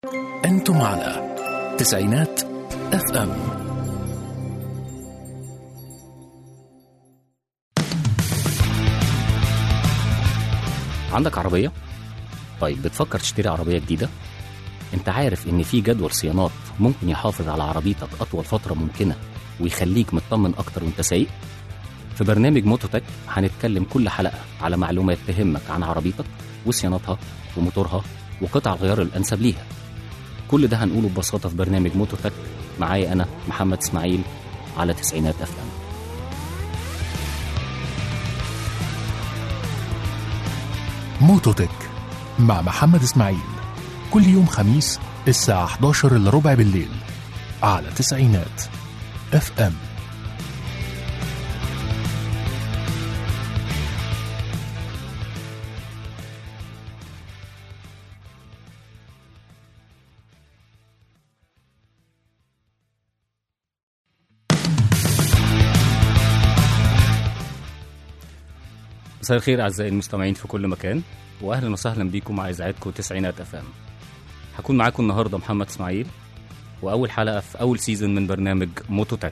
أنتم على تسعينات اف ام عندك عربية؟ طيب بتفكر تشتري عربية جديدة؟ انت عارف ان في جدول صيانات ممكن يحافظ على عربيتك اطول فترة ممكنة ويخليك مطمن اكتر وانت سايق؟ في برنامج موتوتك هنتكلم كل حلقة على معلومات تهمك عن عربيتك وصيانتها وموتورها وقطع الغيار الانسب ليها كل ده هنقوله ببساطة في برنامج موتوتك معايا انا محمد اسماعيل على تسعينات افلام موتوتك مع محمد اسماعيل كل يوم خميس الساعة 11 الا ربع بالليل على تسعينات اف ام مساء الخير اعزائي المستمعين في كل مكان واهلا وسهلا بيكم مع اذاعتكم تسعينات اف ام هكون معاكم النهارده محمد اسماعيل واول حلقه في اول سيزون من برنامج موتوتك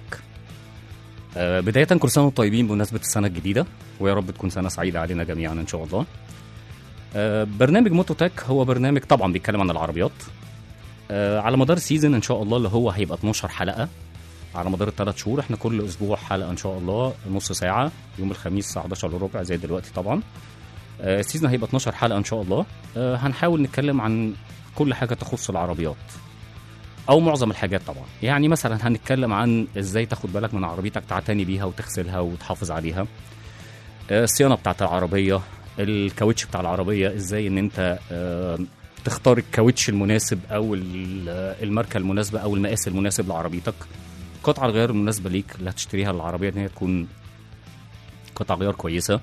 آه بدايه كل سنه وانتم طيبين بمناسبه السنه الجديده ويا رب تكون سنه سعيده علينا جميعا ان شاء الله آه برنامج موتوتك هو برنامج طبعا بيتكلم عن العربيات آه على مدار السيزون ان شاء الله اللي هو هيبقى 12 حلقه على مدار الثلاث شهور احنا كل اسبوع حلقه ان شاء الله نص ساعه يوم الخميس الساعه 11 الا ربع زي دلوقتي طبعا آه، السيزون هيبقى 12 حلقه ان شاء الله آه، هنحاول نتكلم عن كل حاجه تخص العربيات او معظم الحاجات طبعا يعني مثلا هنتكلم عن ازاي تاخد بالك من عربيتك تعتني بيها وتغسلها وتحافظ عليها آه، الصيانه بتاعت العربيه الكاوتش بتاع العربيه ازاي ان انت آه، تختار الكاوتش المناسب او ال- الماركه المناسبه او المقاس المناسب لعربيتك قطع الغيار المناسبه ليك اللي هتشتريها للعربيه ان هي تكون قطع غيار كويسه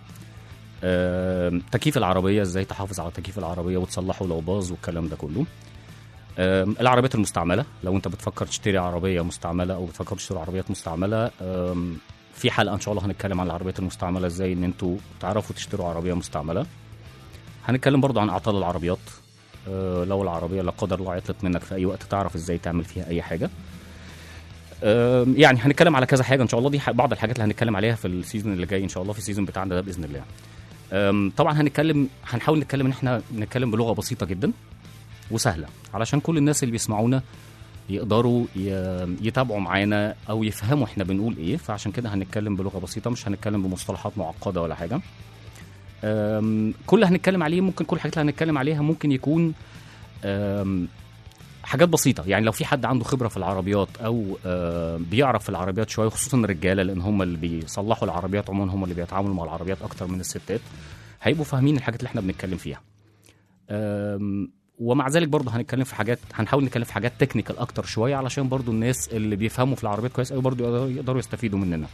آم، تكييف العربيه ازاي تحافظ على تكييف العربيه وتصلحه لو باظ والكلام ده كله آم، العربيات المستعمله لو انت بتفكر تشتري عربيه مستعمله او بتفكر تشتري عربيات مستعمله آم، في حلقه ان شاء الله هنتكلم عن العربيات المستعمله ازاي ان انتوا تعرفوا تشتروا عربيه مستعمله هنتكلم برضو عن اعطال العربيات آه، لو العربيه لا قدر الله عطلت منك في اي وقت تعرف ازاي تعمل فيها اي حاجه آم، يعني هنتكلم على كذا حاجه ان شاء الله دي ح- بعض الحاجات اللي هنتكلم عليها في السيزون اللي جاي ان شاء الله في السيزون بتاعنا ده باذن الله أم، طبعا هنتكلم هنحاول نتكلم ان احنا نتكلم بلغه بسيطه جدا وسهله علشان كل الناس اللي بيسمعونا يقدروا ي- يتابعوا معانا او يفهموا احنا بنقول ايه فعشان كده هنتكلم بلغه بسيطه مش هنتكلم بمصطلحات معقده ولا حاجه أم، كل اللي هنتكلم عليه ممكن كل الحاجات اللي هنتكلم عليها ممكن يكون أم، حاجات بسيطة يعني لو في حد عنده خبرة في العربيات أو آه، بيعرف في العربيات شوية خصوصا الرجالة لأن هم اللي بيصلحوا العربيات عموما هم اللي بيتعاملوا مع العربيات أكتر من الستات هيبقوا فاهمين الحاجات اللي احنا بنتكلم فيها آم، ومع ذلك برضه هنتكلم في حاجات هنحاول نتكلم في حاجات تكنيكال أكتر شوية علشان برضه الناس اللي بيفهموا في العربيات كويس قوي برضه يقدروا- يقدروا يستفيدوا مننا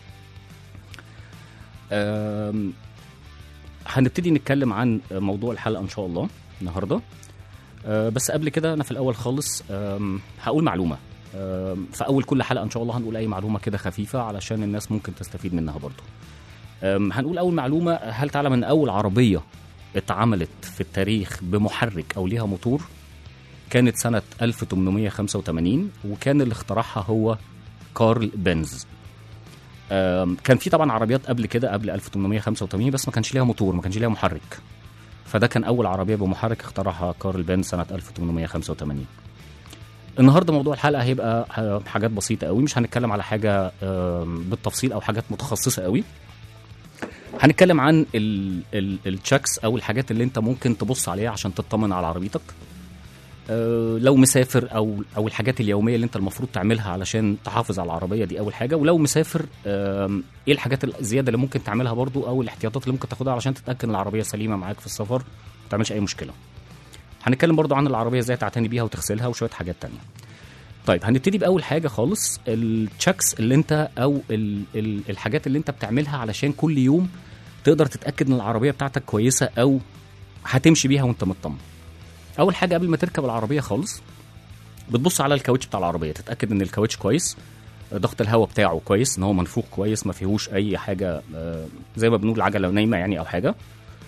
آم، هنبتدي نتكلم عن موضوع الحلقة إن شاء الله النهارده آه، بس قبل كده انا في الاول خالص آم، هقول معلومه آم، في اول كل حلقه ان شاء الله هنقول اي معلومه كده خفيفه علشان الناس ممكن تستفيد منها برضو آم، هنقول اول معلومه هل تعلم ان اول عربيه اتعملت في التاريخ بمحرك او ليها موتور كانت سنه 1885 وكان اللي اخترعها هو كارل بنز آم، كان في طبعا عربيات قبل كده قبل 1885 بس ما كانش ليها موتور ما كانش ليها محرك فده كان اول عربيه بمحرك اخترعها كارل بنز سنه 1885 النهارده موضوع الحلقه هيبقى ح- حاجات بسيطه قوي مش هنتكلم على حاجه آم، بالتفصيل او حاجات متخصصه قوي هنتكلم عن ال- ال- التشيكس او الحاجات اللي انت ممكن تبص عليها عشان تطمن على عربيتك آه، لو مسافر او او الحاجات اليوميه اللي انت المفروض تعملها علشان تحافظ على العربيه دي اول حاجه ولو مسافر آم، ايه الحاجات الزياده اللي ممكن تعملها برضو او الاحتياطات اللي ممكن تاخدها علشان تتاكد ان العربيه سليمه معاك في السفر ما تعملش اي مشكله هنتكلم برضو عن العربيه ازاي تعتني بيها وتغسلها وشويه حاجات تانية طيب هنبتدي باول حاجه خالص التشيكس اللي انت او ال ال الحاجات اللي انت بتعملها علشان كل يوم تقدر تتاكد ان العربيه بتاعتك كويسه او هتمشي بيها وانت مطمن اول حاجه قبل ما تركب العربيه خالص بتبص على الكاوتش بتاع العربيه تتاكد ان الكاوتش كويس ضغط الهواء بتاعه كويس ان هو منفوخ كويس ما فيهوش اي حاجه آه، زي ما بنقول عجله نايمه يعني او حاجه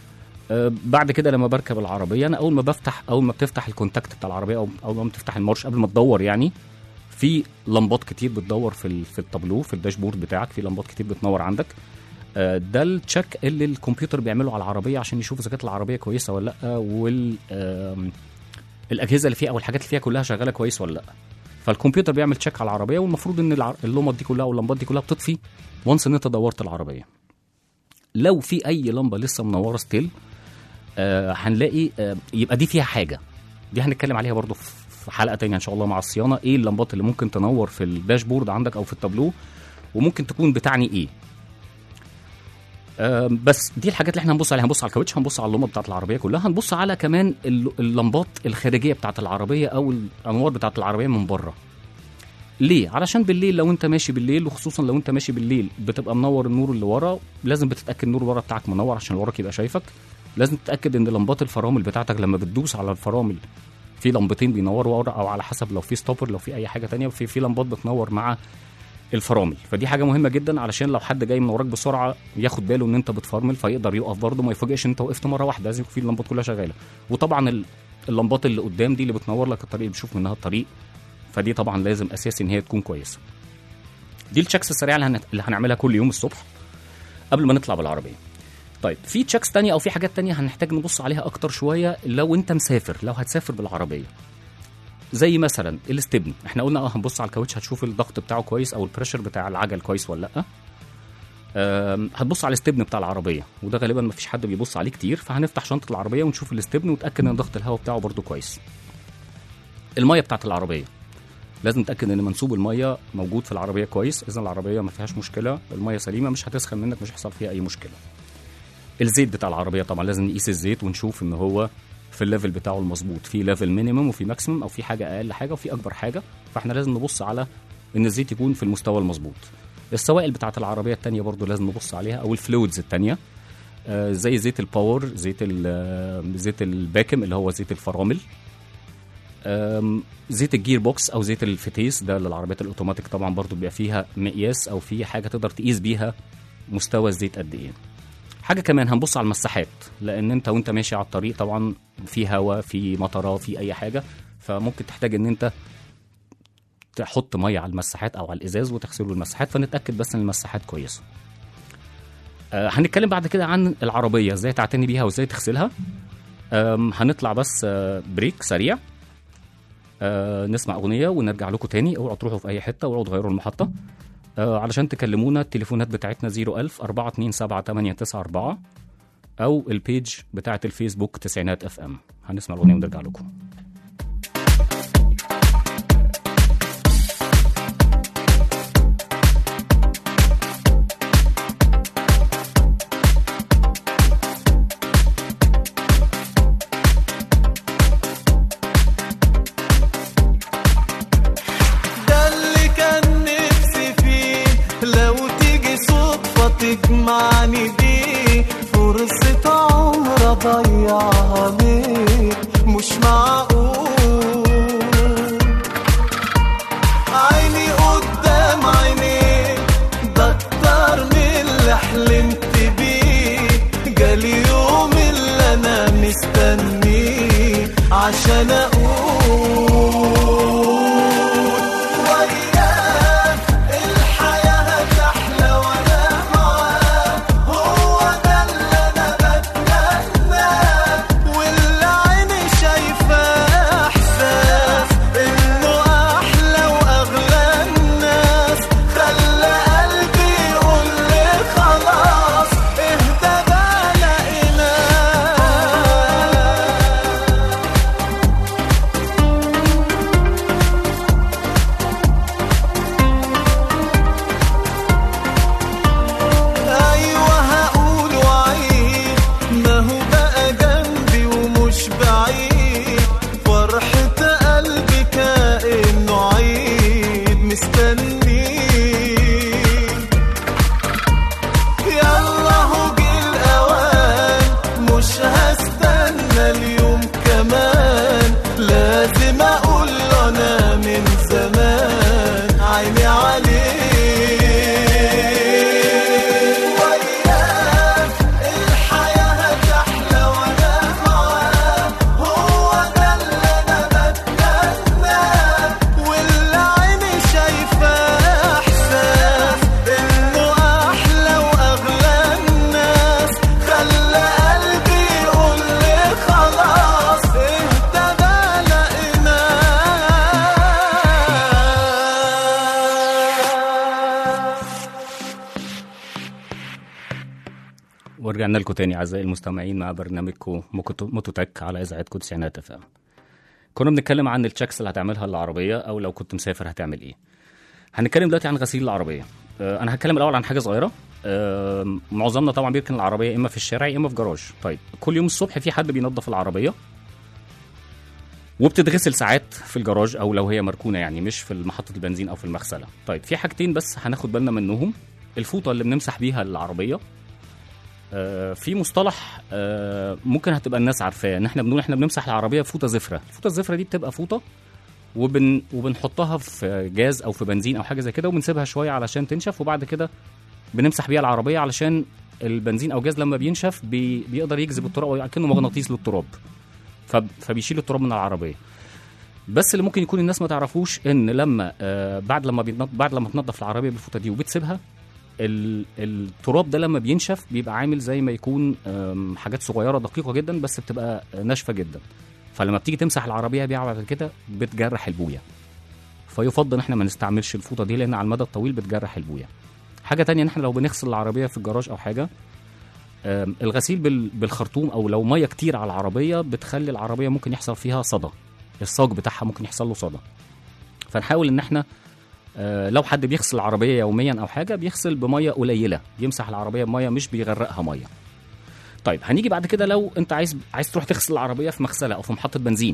آه، بعد كده لما بركب العربيه انا اول ما بفتح اول ما بتفتح الكونتاكت بتاع العربيه او اول ما بتفتح المارش قبل ما تدور يعني في لمبات كتير بتدور في ال- في التابلو في الداشبورد بتاعك في لمبات كتير بتنور عندك آه، ده التشيك اللي الكمبيوتر بيعمله على العربيه عشان يشوف اذا كانت العربيه كويسه ولا لا وال آم، الاجهزه اللي فيها او الحاجات اللي فيها كلها شغاله كويس ولا لا فالكمبيوتر بيعمل تشيك على العربيه والمفروض ان الع- اللمبات دي كلها واللمبات دي كلها بتطفي وانس ان انت دورت العربيه لو في اي لمبه لسه منوره ستيل آه هنلاقي آه يبقى دي فيها حاجه دي هنتكلم عليها برضو في في حلقه تانية ان شاء الله مع الصيانه ايه اللمبات اللي ممكن تنور في الداشبورد عندك او في التابلو وممكن تكون بتعني ايه آه بس دي الحاجات اللي احنا هنبص عليها هنبص على الكاوتش هنبص على اللمبه بتاعت العربيه كلها هنبص على كمان الل- اللمبات الخارجيه بتاعت العربيه او الانوار بتاعت العربيه من بره ليه علشان بالليل لو انت ماشي بالليل وخصوصا لو انت ماشي بالليل بتبقى منور النور اللي ورا لازم بتتاكد النور اللي ورا بتاعك منور عشان اللي وراك يبقى شايفك لازم تتاكد ان لمبات الفرامل بتاعتك لما بتدوس على الفرامل في لمبتين بينوروا ورا او على حسب لو في ستوبر لو في اي حاجه تانية في في لمبات بتنور مع الفرامل فدي حاجه مهمه جدا علشان لو حد جاي من وراك بسرعه ياخد باله ان انت بتفرمل فيقدر يقف برضه ما يفاجئش ان انت وقفت مره واحده لازم يكون في اللمبات كلها شغاله وطبعا ال- اللمبات اللي قدام دي اللي بتنور لك الطريق اللي بتشوف منها الطريق فدي طبعا لازم اساسي ان هي تكون كويسه دي التشيكس السريعه اللي, هن... اللي هنعملها كل يوم الصبح قبل ما نطلع بالعربيه طيب في تشيكس تانية او في حاجات تانية هنحتاج نبص عليها اكتر شويه لو انت مسافر لو هتسافر بالعربيه زي مثلا الاستبن احنا قلنا اه هنبص على الكاوتش هتشوف الضغط بتاعه كويس او البريشر بتاع العجل كويس ولا لا أم، هتبص على الاستبن بتاع العربيه وده غالبا مفيش حد بيبص عليه كتير فهنفتح شنطه العربيه ونشوف الاستبن ونتاكد ان ضغط الهواء بتاعه برده كويس الميه بتاعت العربيه لازم نتاكد ان منسوب الميه موجود في العربيه كويس اذا العربيه ما فيهاش مشكله الميه سليمه مش هتسخن منك مش هيحصل فيها اي مشكله الزيت بتاع العربيه طبعا لازم نقيس الزيت ونشوف ان هو في الليفل بتاعه المظبوط في ليفل مينيمم وفي ماكسيمم او في حاجه اقل حاجه وفي اكبر حاجه فاحنا لازم نبص على ان الزيت يكون في المستوى المظبوط السوائل بتاعت العربيه التانية برضو لازم نبص عليها او الفلويدز التانية آه، زي زيت الباور زيت ال- آه، زيت الباكم اللي هو زيت الفرامل آم، زيت الجير بوكس او زيت الفتيس ده للعربيات الاوتوماتيك طبعا برضو بيبقى فيها مقياس او في حاجه تقدر تقيس بيها مستوى الزيت قد ايه حاجه كمان هنبص على المساحات لان انت وانت ماشي على الطريق طبعا في هواء في مطره في اي حاجه فممكن تحتاج ان انت تحط ميه على المساحات او على الازاز وتغسله المساحات فنتاكد بس ان المساحات كويسه آه هنتكلم بعد كده عن العربيه ازاي تعتني بيها وازاي تغسلها آم، هنطلع بس آه بريك سريع آه نسمع اغنيه ونرجع لكم تاني اوعوا تروحوا في اي حته اوعوا تغيروا المحطه آه علشان تكلمونا التليفونات بتاعتنا 01000 427 او البيج بتاعت الفيسبوك تسعينات اف ام هنسمع الاغنيه ونرجع لكم ده اللي كان نفسي فيه لو تيجي صدفة تجمعني بيه فرصة عمر أضيعها ليه مش معقول عيني قدام عينيك ده أكتر من اللي حلمت بيه جالي يوم اللي أنا مستنيه عشان أقول وياك الحياة هتحلى وأنا معاك هو ده اللي أنا بتمناه واللي عيني شايفاه إحساس إنه أحلى وأغلى الناس خلى قلبي يقول لي خلاص اهدى بقى لقيناه ايوه هقول وعيد ما هو بقى جنبي ومش بعيد فرحة قلبي كأنه عيد مستنيه يلا هو جه الاوان مش هستنى اليوم كمان لازم اقول له انا من زمان عيني عليه وياك الحياة هتحلى ورجعنا لكم تاني اعزائي المستمعين مع برنامجكم موكوتو- موتوتك على اذاعتكم تسعينات اف ام كنا بنتكلم عن التشيكس اللي هتعملها للعربيه او لو كنت مسافر هتعمل ايه هنتكلم دلوقتي عن غسيل العربيه آه، انا هتكلم الاول عن حاجه صغيره آه، معظمنا طبعا بيركن العربيه اما في الشارع يا اما في جراج طيب كل يوم الصبح في حد بينظف العربيه وبتتغسل ساعات في الجراج او لو هي مركونه يعني مش في محطه البنزين او في المغسله طيب في حاجتين بس هناخد بالنا منهم الفوطه اللي بنمسح بيها العربيه آه، في مصطلح آه، ممكن هتبقى الناس عارفاه ان احنا بنقول احنا بنمسح العربيه بفوطه زفره الفوطه الزفره دي بتبقى فوطه وبن وبنحطها في جاز او في بنزين او حاجه زي كده وبنسيبها شويه علشان تنشف وبعد كده بنمسح بيها العربيه علشان البنزين او الجاز لما بينشف بي بيقدر يجذب التراب أو كأنه مغناطيس للتراب فب- فبيشيل التراب من العربيه بس اللي ممكن يكون الناس ما تعرفوش ان لما آه بعد لما بيتنض... بعد لما تنضف العربيه بالفوطه دي وبتسيبها ال... التراب ده لما بينشف بيبقى عامل زي ما يكون آم، حاجات صغيره دقيقه جدا بس بتبقى ناشفه جدا فلما بتيجي تمسح العربيه بيها بعد كده بتجرح البويه فيفضل ان احنا ما نستعملش الفوطه دي لان على المدى الطويل بتجرح البويه حاجه تانية ان احنا لو بنغسل العربيه في الجراج او حاجه آم، الغسيل بال- بالخرطوم او لو ميه كتير على العربيه بتخلي العربيه ممكن يحصل فيها صدى الصاج بتاعها ممكن يحصل له صدى فنحاول ان احنا آه، لو حد بيغسل العربيه يوميا او حاجه بيغسل بميه قليله يمسح العربيه بميه مش بيغرقها ميه طيب هنيجي بعد كده لو انت عايز عايز تروح تغسل العربيه في مغسله او في محطه بنزين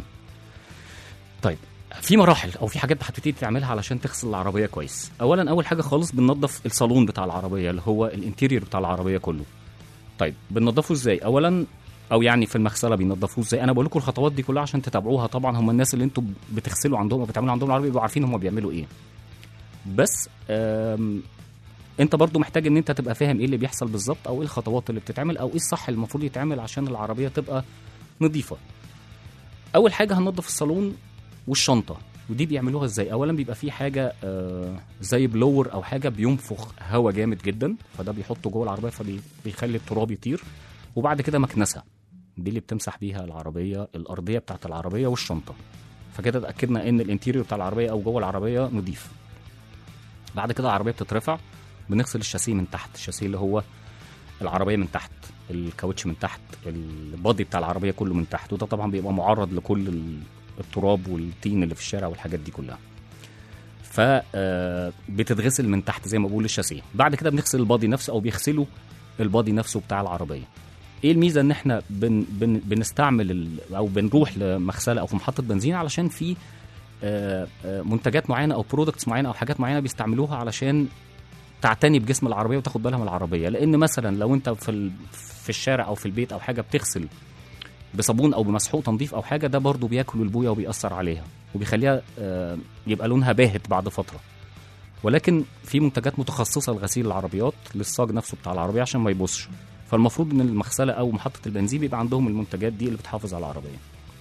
طيب في مراحل او في حاجات هتبتدي تعملها علشان تغسل العربيه كويس اولا اول حاجه خالص بننظف الصالون بتاع العربيه اللي هو الانتيريور بتاع العربيه كله طيب بننضفه ازاي اولا او يعني في المغسله بينضفوه ازاي انا بقول لكم الخطوات دي كلها عشان تتابعوها طبعا هم الناس اللي انتوا بتغسلوا عندهم او بتعملوا عندهم العربيه بيبقوا عارفين هم بيعملوا ايه بس آم، انت برضو محتاج ان انت تبقى فاهم ايه اللي بيحصل بالظبط او ايه الخطوات اللي بتتعمل او ايه الصح اللي المفروض يتعمل عشان العربيه تبقى نظيفه اول حاجه هننضف الصالون والشنطه ودي بيعملوها ازاي اولا بيبقى في حاجه آه زي بلور او حاجه بينفخ هواء جامد جدا فده بيحطه جوه العربيه فبيخلي التراب يطير وبعد كده مكنسه دي اللي بتمسح بيها العربيه الارضيه بتاعت العربيه والشنطه فكده اتاكدنا ان الانتيريور بتاع العربيه او جوه العربيه نضيف بعد كده العربيه بتترفع بنغسل الشاسيه من تحت الشاسيه اللي هو العربيه من تحت الكاوتش من تحت البادي بتاع العربيه كله من تحت وده طبعا بيبقى معرض لكل ال- التراب والطين اللي في الشارع والحاجات دي كلها ف آه، بتتغسل من تحت زي ما بقول الشاسيه بعد كده بنغسل البادي نفسه او بيغسلوا البادي نفسه بتاع العربيه ايه الميزه ان احنا بن بن بنستعمل ال- او بنروح لمغسله او في محطه بنزين علشان في آه، آه، منتجات معينه او برودكتس معينه او حاجات معينه بيستعملوها علشان تعتني بجسم العربيه وتاخد بالها من العربيه لان مثلا لو انت في ال- في الشارع او في البيت او حاجه بتغسل بصابون او بمسحوق تنظيف او حاجه ده برضو بياكل البويه وبيأثر عليها وبيخليها آه، يبقى لونها باهت بعد فتره ولكن في منتجات متخصصه لغسيل العربيات للصاج نفسه بتاع العربيه عشان ما يبصش فالمفروض ان المغسله او محطه البنزين بيبقى عندهم المنتجات دي اللي بتحافظ على العربيه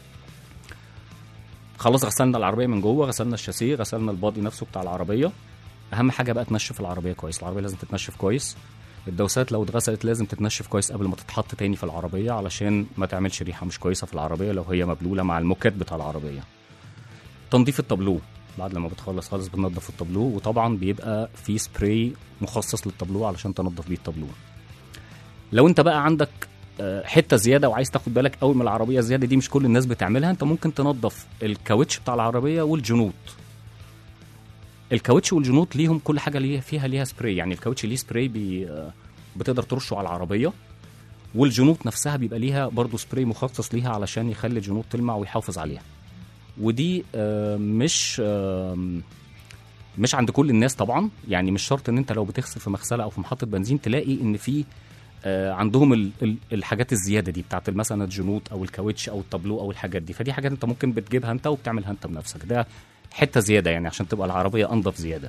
خلاص غسلنا العربيه من جوه غسلنا الشاسيه غسلنا البادي نفسه بتاع العربيه اهم حاجه بقى تنشف العربيه كويس العربيه لازم تتنشف كويس الدوسات لو اتغسلت لازم تتنشف كويس قبل ما تتحط تاني في العربيه علشان ما تعملش ريحه مش كويسه في العربيه لو هي مبلوله مع الموكات بتاع العربيه تنظيف التابلو بعد لما بتخلص خالص بننضف التابلو وطبعا بيبقى في سبراي مخصص للتابلو علشان تنضف بيه التابلو لو انت بقى عندك آه، حته زياده وعايز تاخد بالك قوي من العربيه الزياده دي مش كل الناس بتعملها انت ممكن تنظف الكاوتش بتاع العربيه والجنوط الكاوتش والجنوط ليهم كل حاجه ليها فيها ليها سبراي يعني الكاوتش ليه سبراي بي آه، بتقدر ترشه على العربيه والجنوط نفسها بيبقى ليها برضو سبراي مخصص ليها علشان يخلي الجنوط تلمع ويحافظ عليها ودي آه، مش آم، مش عند كل الناس طبعا يعني مش شرط ان انت لو بتغسل في مغسله او في محطه بنزين تلاقي ان في آه، عندهم ال- ال- الحاجات الزياده دي بتاعت مثلا الجنوط او الكاوتش او التابلو او الحاجات دي فدي حاجات انت ممكن بتجيبها انت وبتعملها انت بنفسك ده حته زياده يعني عشان تبقى العربيه انضف زياده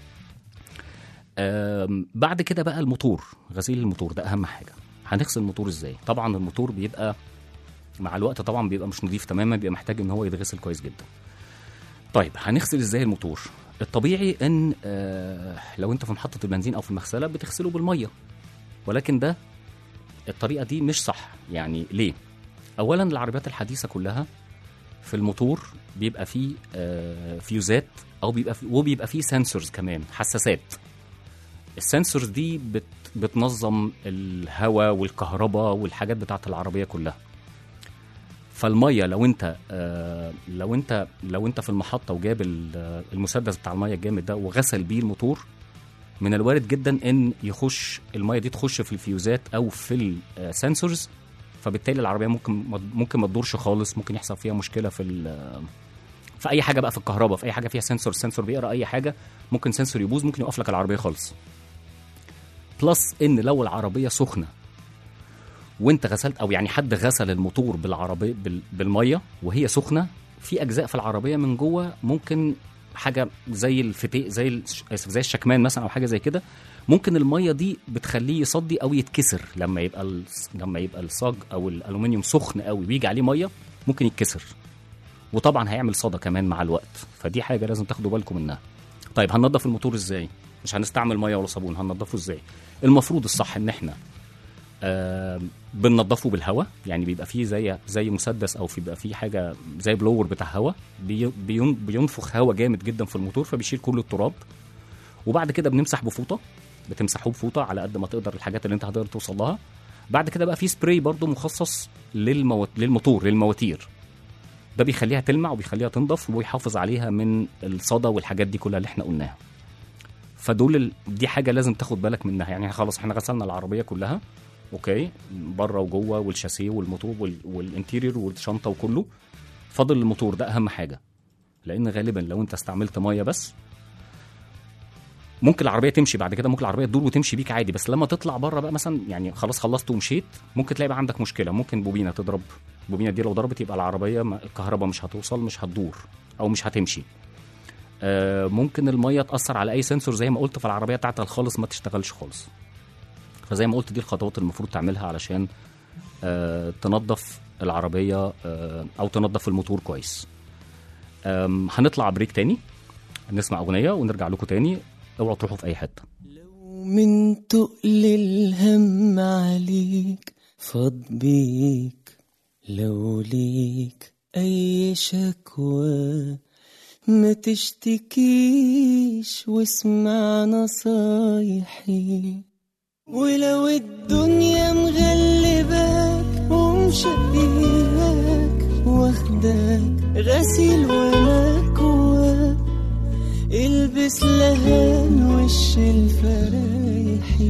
آم، بعد كده بقى الموتور غسيل الموتور ده اهم حاجه هنغسل الموتور ازاي طبعا الموتور بيبقى مع الوقت طبعا بيبقى مش نظيف تماما بيبقى محتاج ان هو يتغسل كويس جدا طيب هنغسل ازاي الموتور الطبيعي ان آه لو انت في محطه البنزين او في المغسله بتغسله بالميه ولكن ده الطريقه دي مش صح يعني ليه اولا العربيات الحديثه كلها في الموتور بيبقى فيه آه فيوزات او بيبقى فيه وبيبقى فيه سنسورز كمان حساسات السنسورز دي بت بتنظم الهواء والكهرباء والحاجات بتاعه العربيه كلها فالميه لو انت آه لو انت لو انت في المحطه وجاب ال- آه، المسدس بتاع الميه الجامد ده وغسل بيه الموتور من الوارد جدا ان يخش الميه دي تخش في الفيوزات او في السنسورز فبالتالي العربيه ممكن ممكن ما تدورش خالص ممكن يحصل فيها مشكله في ال- في اي حاجه بقى في الكهرباء في اي حاجه فيها سنسور السنسور بيقرا اي حاجه ممكن سنسور يبوظ ممكن يوقف لك العربيه خالص بلس ان لو العربيه سخنه وانت غسلت او يعني حد غسل الموتور بالعربيه بال- بالميه وهي سخنه في اجزاء في العربيه من جوه ممكن حاجه زي الفتي زي ال- اسف زي الشكمان مثلا او حاجه زي كده ممكن الميه دي بتخليه يصدي او يتكسر لما يبقى ال- لما يبقى الصاج او الالومنيوم سخن قوي ويجي عليه ميه ممكن يتكسر وطبعا هيعمل صدى كمان مع الوقت فدي حاجه لازم تاخدوا بالكم منها طيب هننضف الموتور ازاي مش هنستعمل ميه ولا صابون هننضفه ازاي المفروض الصح ان احنا آه بننضفه بالهواء يعني بيبقى فيه زي زي مسدس او في بيبقى فيه حاجه زي بلور بتاع هواء بي بين بينفخ هواء جامد جدا في الموتور فبيشيل كل التراب وبعد كده بنمسح بفوطه بتمسحوه بفوطه على قد ما تقدر الحاجات اللي انت هتقدر توصل لها بعد كده بقى في سبراي برضو مخصص للموت... للموتور للمواتير ده بيخليها تلمع وبيخليها تنضف ويحافظ عليها من الصدى والحاجات دي كلها اللي احنا قلناها فدول ال... دي حاجه لازم تاخد بالك منها يعني خلاص احنا غسلنا العربيه كلها اوكي بره وجوه والشاسيه والموتور وال... والانتيريور والشنطه وكله فاضل الموتور ده اهم حاجه لان غالبا لو انت استعملت ميه بس ممكن العربيه تمشي بعد كده ممكن العربيه تدور وتمشي بيك عادي بس لما تطلع بره بقى مثلا يعني خلاص خلصت ومشيت ممكن تلاقي بقى عندك مشكله ممكن بوبينه تضرب البوبينه دي لو ضربت يبقى العربيه ما- الكهرباء مش هتوصل مش هتدور او مش هتمشي آه، ممكن الميه تاثر على اي سنسور زي ما قلت فالعربيه بتاعتك خالص ما تشتغلش خالص فزي ما قلت دي الخطوات اللي المفروض تعملها علشان آه، تنظف العربيه آه، او تنظف الموتور كويس آم، هنطلع بريك تاني نسمع اغنيه ونرجع لكم تاني اوعوا تروحوا في اي حته لو من تقل الهم عليك فاض بيك لو ليك أي شكوى ما تشتكيش واسمع نصايحي ولو الدنيا مغلباك ومشقياك واخداك غسيل ومكواك البس لهان وش الفرايحي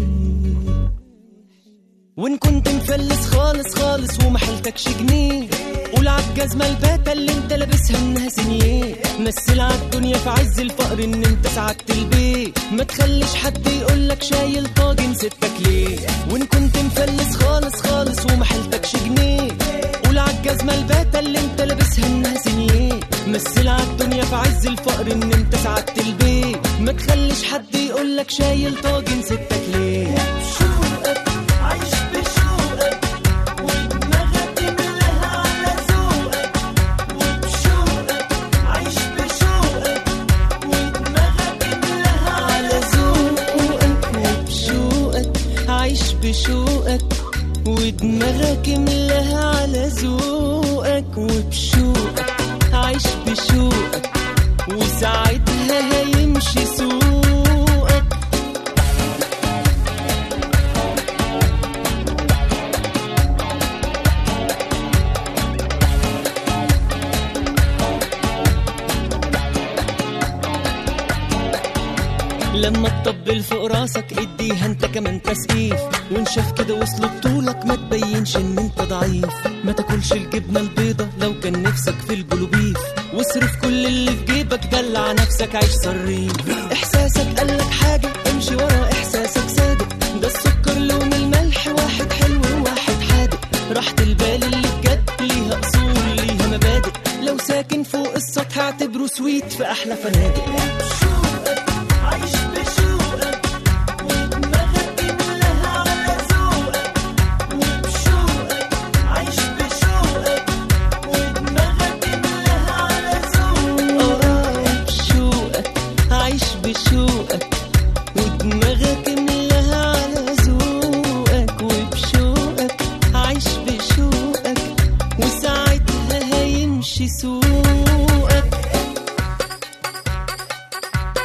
وان كنت مفلس خالص خالص وما حيلتكش جنيه قول عالجزمة الباتة اللي انت لابسها انها سنيه مثل عالدنيا في عز الفقر ان انت سعدت البيت ما تخليش حد يقولك شايل طاجن ستك ليه وان كنت مفلس خالص خالص وما حيلتكش جنيه قول عالجزمة الباتة اللي انت لابسها انها سنيه مثل عالدنيا في عز الفقر ان انت سعدت البيت ما تخليش حد يقولك شايل طاجن ستك ليه شوقك عايش بشوقك ودماغك ملاها على ذوقك وبشوقك عايش بشوقك ودماغك ملاها على ذوقك وبشوقك عايش بشوقك ودماغك ملاها على ذوقك وبشوقك عايش بشوقك وساعتها هيمشي سوقك لما تطبل فوق راسك اديها انت كمان تسقيف وان شاف كده وصل بطولك ما تبينش ان انت ضعيف ما تاكلش الجبنه البيضه لو كان نفسك في البلوبيف واصرف كل اللي في جيبك دلع نفسك عيش صريف احساسك قالك حاجه امشي ورا احساسك صادق ده السكر لون الملح واحد حلو وواحد حادق راحة البال اللي بجد ليها اصول ليها مبادئ لو ساكن فوق السطح اعتبره سويت في احلى فنادق عايش بشوقك ودماغك ملاها على ذوقك وبشوقك عايش بشوقك ودماغك ملاها على ذوقك اه بشوقك عايش بشوقك ودماغك ملاها على ذوقك وبشوقك عايش بشوقك وساعتها هيمشي سوقك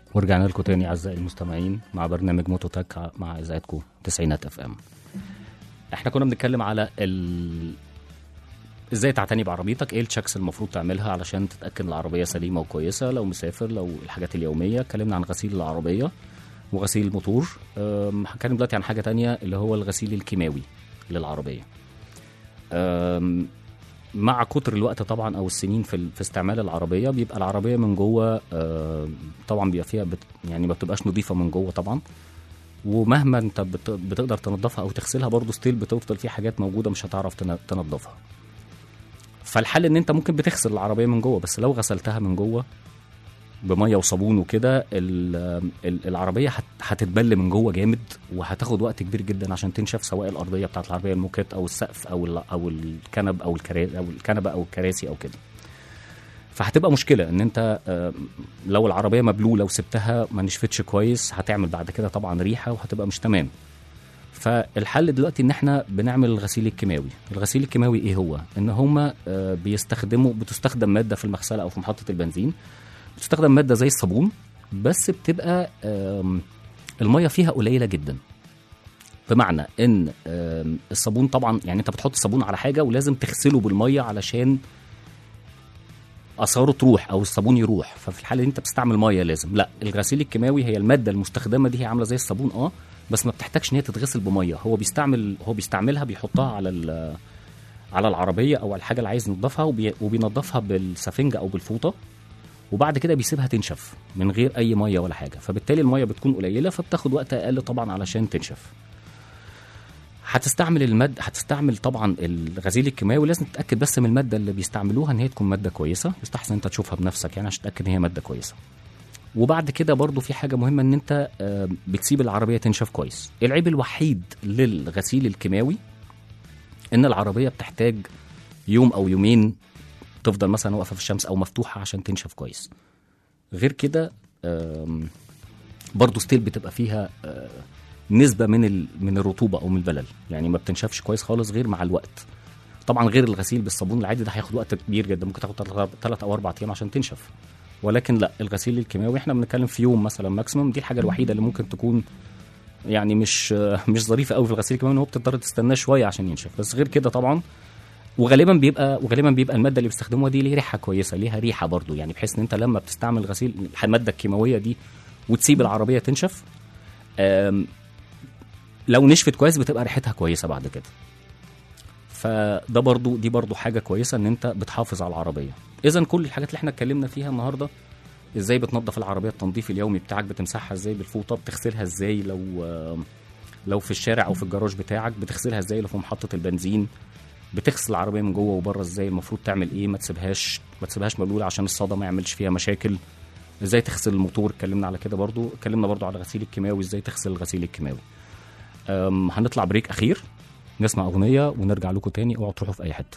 ورجعنا لكم تاني اعزائي المستمعين مع برنامج موتوتك ع- مع اذاعتكم تسعينات اف ام احنا كنا بنتكلم على ال... ازاي تعتني بعربيتك ايه التشيكس المفروض تعملها علشان تتاكد العربيه سليمه وكويسه لو مسافر لو الحاجات اليوميه اتكلمنا عن غسيل العربيه وغسيل الموتور أم، هنتكلم دلوقتي عن حاجه تانية اللي هو الغسيل الكيماوي للعربيه أم، مع كتر الوقت طبعا او السنين في, ال- في استعمال العربيه بيبقى العربيه من جوه آه، طبعا بيبقى فيها بت يعني ما بتبقاش نظيفه من جوه طبعا ومهما انت بت- بتقدر تنظفها او تغسلها برضه ستيل بتفضل في حاجات موجوده مش هتعرف تن- تنظفها فالحل ان انت ممكن بتغسل العربيه من جوه بس لو غسلتها من جوه بميه وصابون وكده ال- ال- العربيه هت- هتتبل من جوه جامد وهتاخد وقت كبير جدا عشان تنشف سواء الارضيه بتاعت العربيه الموكيت او السقف او ال- او الكنب او الكراسي او الكنبه او الكراسي او كده فهتبقى مشكله ان انت آه، لو العربيه مبلوله وسبتها ما نشفتش كويس هتعمل بعد كده طبعا ريحه وهتبقى مش تمام فالحل دلوقتي ان احنا بنعمل الغسيل الكيماوي الغسيل الكيماوي ايه هو ان هما آه، بيستخدموا بتستخدم ماده في المغسله او في محطه البنزين بتستخدم ماده زي الصابون بس بتبقى آم، الميه فيها قليله جدا بمعنى ان آم، الصابون طبعا يعني انت بتحط الصابون على حاجه ولازم تغسله بالميه علشان اثاره تروح او الصابون يروح ففي الحاله دي انت بتستعمل ميه لازم لا الغسيل الكيماوي هي الماده المستخدمه دي هي عامله زي الصابون اه بس ما بتحتاجش ان هي تتغسل بميه هو بيستعمل هو بيستعملها بيحطها على ال- على العربيه او على الحاجه اللي عايز ينضفها وبي وبينضفها بالسفنجه او بالفوطه وبعد كده بيسيبها تنشف من غير اي ميه ولا حاجه فبالتالي الميه بتكون قليله فبتاخد وقت اقل طبعا علشان تنشف هتستعمل المادة هتستعمل طبعا الغسيل الكيماوي لازم تتاكد بس من الماده اللي بيستعملوها ان هي تكون ماده كويسه يستحسن انت تشوفها بنفسك يعني عشان تتاكد ان هي ماده كويسه وبعد كده برضو في حاجه مهمه ان انت آه، بتسيب العربيه تنشف كويس العيب الوحيد للغسيل الكيماوي ان العربيه بتحتاج يوم او يومين تفضل مثلا واقفه في الشمس او مفتوحه عشان تنشف كويس غير كده آم، برضو ستيل بتبقى فيها آه، نسبه من ال- من الرطوبه او من البلل يعني ما بتنشفش كويس خالص غير مع الوقت طبعا غير الغسيل بالصابون العادي ده هياخد وقت كبير جدا ممكن تاخد ثلاث او اربع ايام عشان تنشف ولكن لا الغسيل الكيماوي احنا بنتكلم في يوم مثلا ماكسيموم دي الحاجه الوحيده اللي ممكن تكون يعني مش مش ظريفه قوي في الغسيل الكيماوي ان هو بتضطر تستناه شويه عشان ينشف بس غير كده طبعا وغالبا بيبقى وغالبا بيبقى الماده اللي بيستخدموها دي ليها ريحه كويسه ليها ريحه برضو يعني بحيث ان انت لما بتستعمل غسيل الماده الكيماويه دي وتسيب العربيه تنشف آم، لو نشفت كويس بتبقى ريحتها كويسه بعد كده فده برضو دي برضو حاجه كويسه ان انت بتحافظ على العربيه اذا كل الحاجات اللي احنا اتكلمنا فيها النهارده ازاي بتنظف العربيه التنظيف اليومي بتاعك بتمسحها ازاي بالفوطه بتغسلها ازاي لو آم، لو في الشارع او في الجراج بتاعك بتغسلها ازاي لو في محطه البنزين بتغسل العربيه من جوه وبره ازاي المفروض تعمل ايه ما تسيبهاش ما تسيبهاش مبلوله عشان الصدى ما يعملش فيها مشاكل ازاي تغسل الموتور اتكلمنا على كده برضو اتكلمنا برضو على الغسيل الكيماوي ازاي تغسل الغسيل الكيماوي أم، هنطلع بريك اخير نسمع اغنيه ونرجع لكم تاني اوعوا تروحوا في اي حته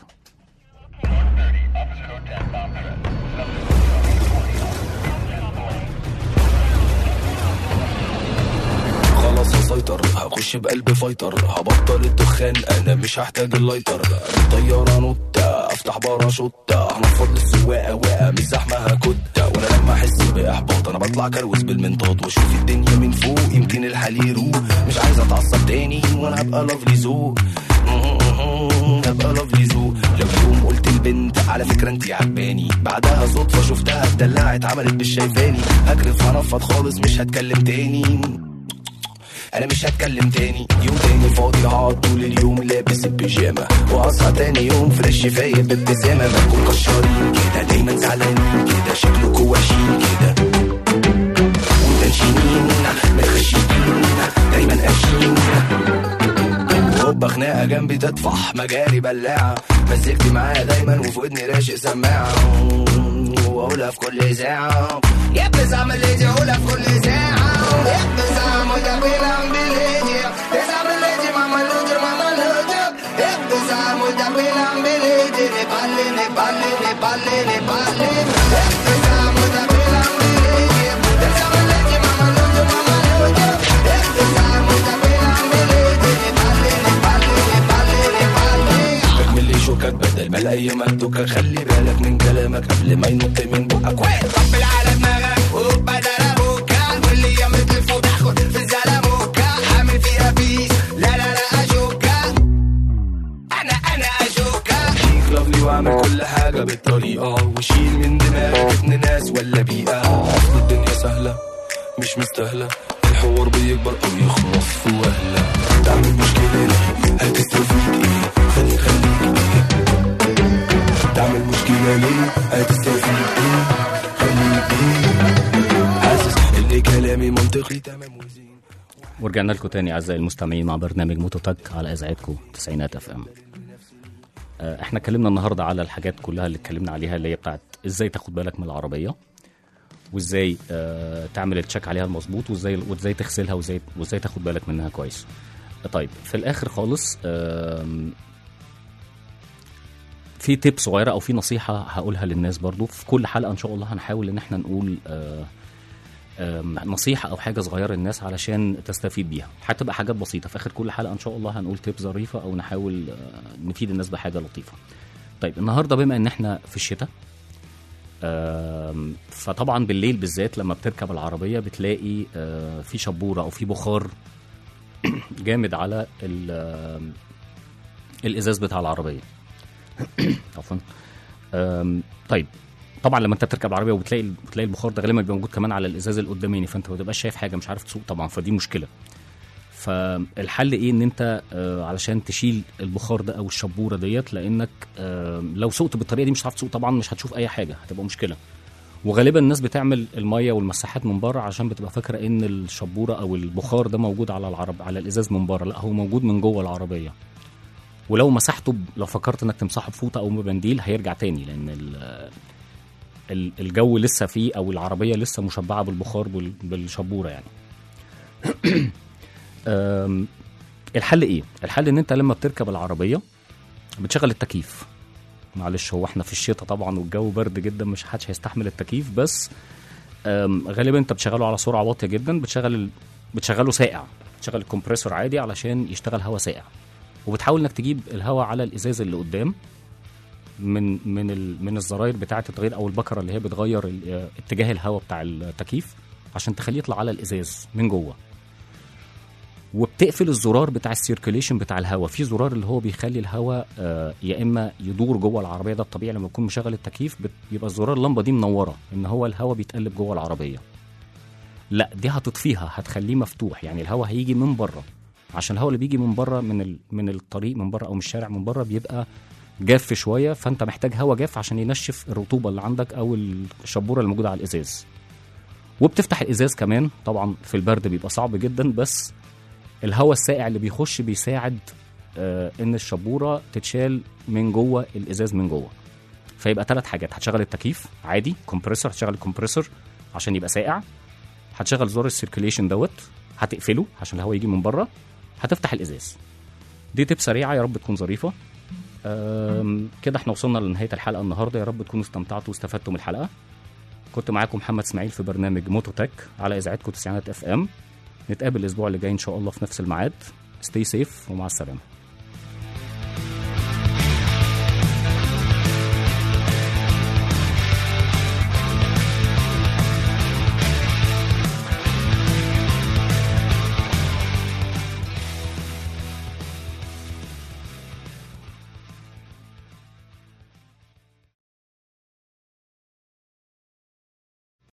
خلاص هسيطر هخش بقلب فايتر هبطل الدخان انا مش هحتاج اللايتر طيارة نوتة افتح باراشوتة هنفض للسواقة واقع مش زحمة هكتة وانا لما احس باحباط انا بطلع كروز بالمنطاد واشوف الدنيا من فوق يمكن الحال يروق مش عايز اتعصب تاني وانا هبقى لافلي ذوق هبقى لافلي ذوق لو يوم قلت البنت على فكرة انتي عجباني بعدها صدفة شفتها اتدلعت عملت مش شايفاني هكرف هنفض خالص مش هتكلم تاني انا مش هتكلم تاني يوم تاني فاضي هقعد طول اليوم لابس البيجامه واصحى تاني يوم فريش فايق بابتسامه بكون كشارين كده دايما زعلانين كده شكلكوا وحشين كده ومتنشنين متخشيين دايما قاشين هوبا خناقه جنبي تطفح مجاري بلاعه مزجتي معايا دايما وفي ودني راشق سماعه واقولها في كل ساعه يا ابني اعمل ليدي اقولها في كل ساعه يا ابني اعمل دبيلا بليدي اعمل ليدي ماما لودر ماما لودر يا ابني اعمل دبيلا بليدي نبالي نبالي نبالي نبالي يا ابني اعمل دبيلا بليدي اعمل ليدي ماما لودر ماما لودر يا ابني اعمل دبيلا بليدي نبالي نبالي نبالي نبالي اكمل لي شوكك بدل ما الاقي مكتوكك خلي بالك من كلامك قبل ما ينط من بقك واحد طبل على دماغك وبدل ابوكا سهلة مش مستاهلة الحوار بيكبر أو يخلص في وهلة تعمل مشكلة ليه هتستفيد ايه خلي خليك ايه تعمل مشكلة ليه هتستفيد ايه خليك ايه حاسس ان كلامي منطقي تمام وزين ورجعنا لكم تاني اعزائي المستمعين مع برنامج موتوتك على اذاعتكم تسعينات اف ام آه، احنا اتكلمنا النهارده على الحاجات كلها اللي اتكلمنا عليها اللي هي بتاعت ازاي تاخد بالك من العربيه وازاي آه، تعمل التشيك عليها المظبوط وازاي وازاي تغسلها وازاي وازاي تاخد بالك منها كويس طيب في الاخر خالص آم، في تيب صغيره او في نصيحه هقولها للناس برضو في كل حلقه ان شاء الله هنحاول ان احنا نقول آه آم، نصيحه او حاجه صغيره للناس علشان تستفيد بيها هتبقى حاجات بسيطه في اخر كل حلقه ان شاء الله هنقول تيب ظريفه او نحاول آه، نفيد الناس بحاجه لطيفه طيب النهارده بما ان احنا في الشتاء آم، فطبعا بالليل بالذات لما بتركب العربيه بتلاقي آه، في شبوره او في بخار جامد على ال- آم، الازاز بتاع العربيه عفوا آم، طيب طبعا لما انت بتركب العربيه وبتلاقي بتلاقي البخار ده غالبا بيبقى موجود كمان على الازاز القداماني فانت ما تبقاش شايف حاجه مش عارف تسوق طبعا فدي مشكله فالحل ايه ان انت آه، علشان تشيل البخار ده او الشبوره ديت لانك آه، لو سوقت بالطريقه دي مش هتعرف تسوق طبعا مش هتشوف اي حاجه هتبقى مشكله وغالبا الناس بتعمل الميه والمساحات من بره عشان بتبقى فاكره ان الشبوره او البخار ده موجود على العرب على الازاز من بره لا هو موجود من جوه العربيه ولو مسحته ب- لو فكرت انك تمسحه بفوطه او بمنديل هيرجع تاني لان ال- ال- الجو لسه فيه او العربيه لسه مشبعه بالبخار بال- بالشبوره يعني أم، الحل ايه الحل ان انت لما بتركب العربيه بتشغل التكييف معلش هو احنا في الشتاء طبعا والجو برد جدا مش حدش هيستحمل التكييف بس أم، غالبا انت بتشغله على سرعه واطيه جدا بتشغل ال... بتشغله ساقع بتشغل الكمبريسور عادي علشان يشتغل هواء ساقع وبتحاول انك تجيب الهواء على الازاز اللي قدام من من ال... من الزراير بتاعه التغيير او البكره اللي هي بتغير ال... اتجاه الهواء بتاع التكييف عشان تخليه يطلع على الازاز من جوه وبتقفل الزرار بتاع السيركيليشن بتاع الهواء في زرار اللي هو بيخلي الهواء آه، يا اما يدور جوه العربيه ده الطبيعي لما يكون مشغل التكييف بت- بيبقى الزرار اللمبه دي منوره ان هو الهواء بيتقلب جوه العربيه لا دي هتطفيها هتخليه مفتوح يعني الهواء هيجي من بره عشان الهواء اللي بيجي من بره من ال... من الطريق من بره او من الشارع من بره بيبقى جاف شويه فانت محتاج هواء جاف عشان ينشف الرطوبه اللي عندك او الشبوره اللي موجوده على الازاز وبتفتح الازاز كمان طبعا في البرد بيبقى صعب جدا بس الهواء الساقع اللي بيخش بيساعد آه ان الشبوره تتشال من جوه الازاز من جوه فيبقى ثلاث حاجات هتشغل التكييف عادي كومبريسور هتشغل الكمبريسور عشان يبقى ساقع هتشغل زر السيركيليشن دوت هتقفله عشان الهواء يجي من بره هتفتح الازاز دي تip سريعه يا رب تكون ظريفه آم، كده احنا وصلنا لنهايه الحلقه النهارده يا رب تكونوا استمتعتوا واستفدتوا من الحلقه كنت معاكم محمد اسماعيل في برنامج موتوتك على اذاعتكم تسعينات اف ام نتقابل الاسبوع اللي جاي ان شاء الله في نفس الميعاد ستي سيف ومع السلامه